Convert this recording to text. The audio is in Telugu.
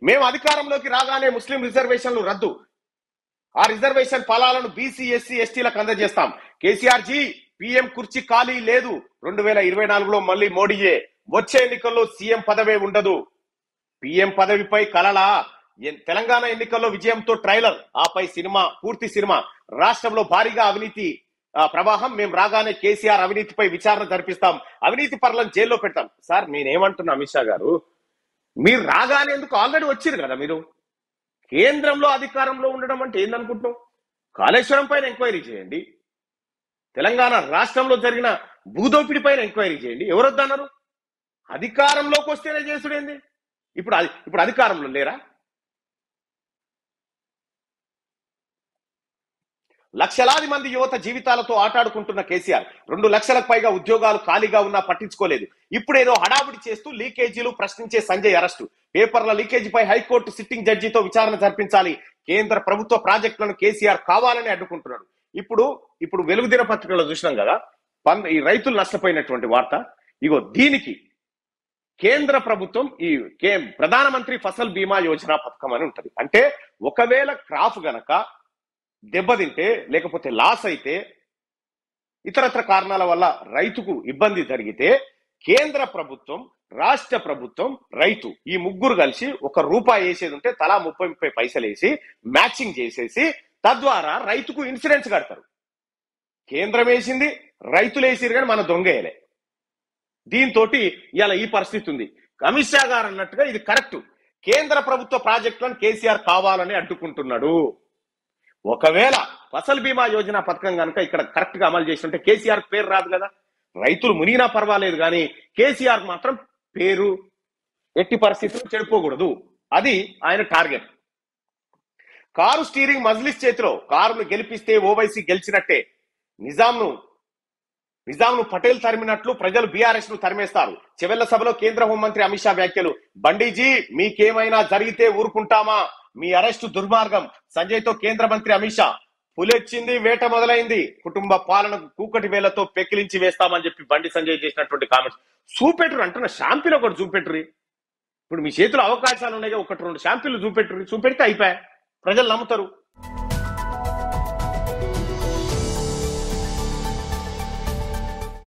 మేము అధికారంలోకి రాగానే ముస్లిం రిజర్వేషన్లు రద్దు ఆ రిజర్వేషన్ ఫలాలను బీసీ ఎస్సీ ఎస్టీలకు అందజేస్తాం కేసీఆర్ జీ పీఎం కుర్చీ ఖాళీ లేదు రెండు వేల ఇరవై నాలుగులో మళ్ళీ మోడీయే వచ్చే ఎన్నికల్లో సీఎం పదవే ఉండదు పీఎం పదవిపై కలలా ఎన్- తెలంగాణ ఎన్నికల్లో విజయంతో ట్రైలర్ ఆపై సినిమా పూర్తి సినిమా రాష్ట్రంలో భారీగా అవినీతి ఆ, ప్రవాహం మేము రాగానే కేసీఆర్ అవినీతిపై విచారణ జరిపిస్తాం అవినీతి పరులను జైల్లో పెడతాం సార్ నేనేమంటున్నా అమిత్ షా గారు మీరు రాగానే ఎందుకు ఆల్రెడీ వచ్చిరు కదా మీరు కేంద్రంలో అధికారంలో ఉండడం అంటే ఏందనుకుంటున్నాం కాళేశ్వరం పైన ఎంక్వైరీ చేయండి తెలంగాణ రాష్ట్రంలో జరిగిన భూదోపిడి పైన ఎంక్వైరీ చేయండి ఎవరు వద్దన్నారు అధికారంలోకి వస్తేనే చేసుడేంది ఇప్పుడు అది- ఇప్పుడు అధికారంలో లేరా లక్షలాది మంది యువత జీవితాలతో ఆటాడుకుంటున్న కేసీఆర్ రెండు లక్షలకు పైగా ఉద్యోగాలు ఖాళీగా ఉన్నా పట్టించుకోలేదు ఇప్పుడేదో హడావుడి చేస్తూ లీకేజీలు ప్రశ్నించే సంజయ్ అరెస్టు పేపర్ల లీకేజీపై హైకోర్టు సిట్టింగ్ జడ్జితో విచారణ జరిపించాలి కేంద్ర ప్రభుత్వ ప్రాజెక్టులను కేసీఆర్ కావాలని అడ్డుకుంటున్నాడు ఇప్పుడు ఇప్పుడు వెలుగు దినపత్రికలో చూసినాం కదా పన్- ఈ రైతులు నష్టపోయినటువంటి వార్త ఇగో దీనికి కేంద్ర ప్రభుత్వం ఈ కే ప్రధానమంత్రి ఫసల్ బీమా యోజన పథకం అని ఉంటది అంటే ఒకవేళ క్రాప్ గనక దెబ్బతింటే లేకపోతే లాస్ అయితే ఇతరత్ర కారణాల వల్ల రైతుకు ఇబ్బంది జరిగితే కేంద్ర ప్రభుత్వం రాష్ట్ర ప్రభుత్వం రైతు ఈ ముగ్గురు కలిసి ఒక రూపాయి వేసేది ఉంటే తలా ముప్పై ముప్పై పైసలు వేసి మ్యాచింగ్ చేసేసి తద్వారా రైతుకు ఇన్సూరెన్స్ కడతారు కేంద్రం వేసింది రైతులు వేసిరు కానీ మన దొంగేయలే దీంతో ఇవాళ ఈ పరిస్థితి ఉంది అమిత్ షా గారు అన్నట్టుగా ఇది కరెక్ట్ కేంద్ర ప్రభుత్వ ప్రాజెక్టులను కేసీఆర్ కావాలని అడ్డుకుంటున్నాడు ఒకవేళ ఫసల్ బీమా యోజన పథకం కనుక ఇక్కడ కరెక్ట్ గా అమలు చేస్తుంటే కేసీఆర్ పేరు రాదు కదా రైతులు మునిగినా పర్వాలేదు కానీ కేసీఆర్ మాత్రం పేరు ఎట్టి పరిస్థితుల్లో చెడిపోకూడదు అది ఆయన టార్గెట్ కారు స్టీరింగ్ మజ్లిస్ చేతిలో కారును గెలిపిస్తే ఓవైసీ గెలిచినట్టే నిజాంను నిజాంను పటేల్ తరిమినట్లు ప్రజలు బీఆర్ఎస్ ను తరిమేస్తారు చివెళ్ల సభలో కేంద్ర హోంమంత్రి అమిత్ షా వ్యాఖ్యలు బండీజీ మీకేమైనా జరిగితే ఊరుకుంటామా మీ అరెస్టు దుర్మార్గం సంజయ్ తో కేంద్ర మంత్రి అమిత్ షా పులెచ్చింది వేట మొదలైంది కుటుంబ పాలనకు కూకటి వేలతో పెకిలించి వేస్తామని చెప్పి బండి సంజయ్ చేసినటువంటి కామెంట్స్ చూపెట్టరు అంటున్న షాంపిల్ ఒకటి చూపెట్టురి ఇప్పుడు మీ చేతిలో అవకాశాలు ఉన్నాయి ఒకటి రెండు షాంపిల్ చూపెట్టురి చూపెడితే అయిపోయా ప్రజలు నమ్ముతారు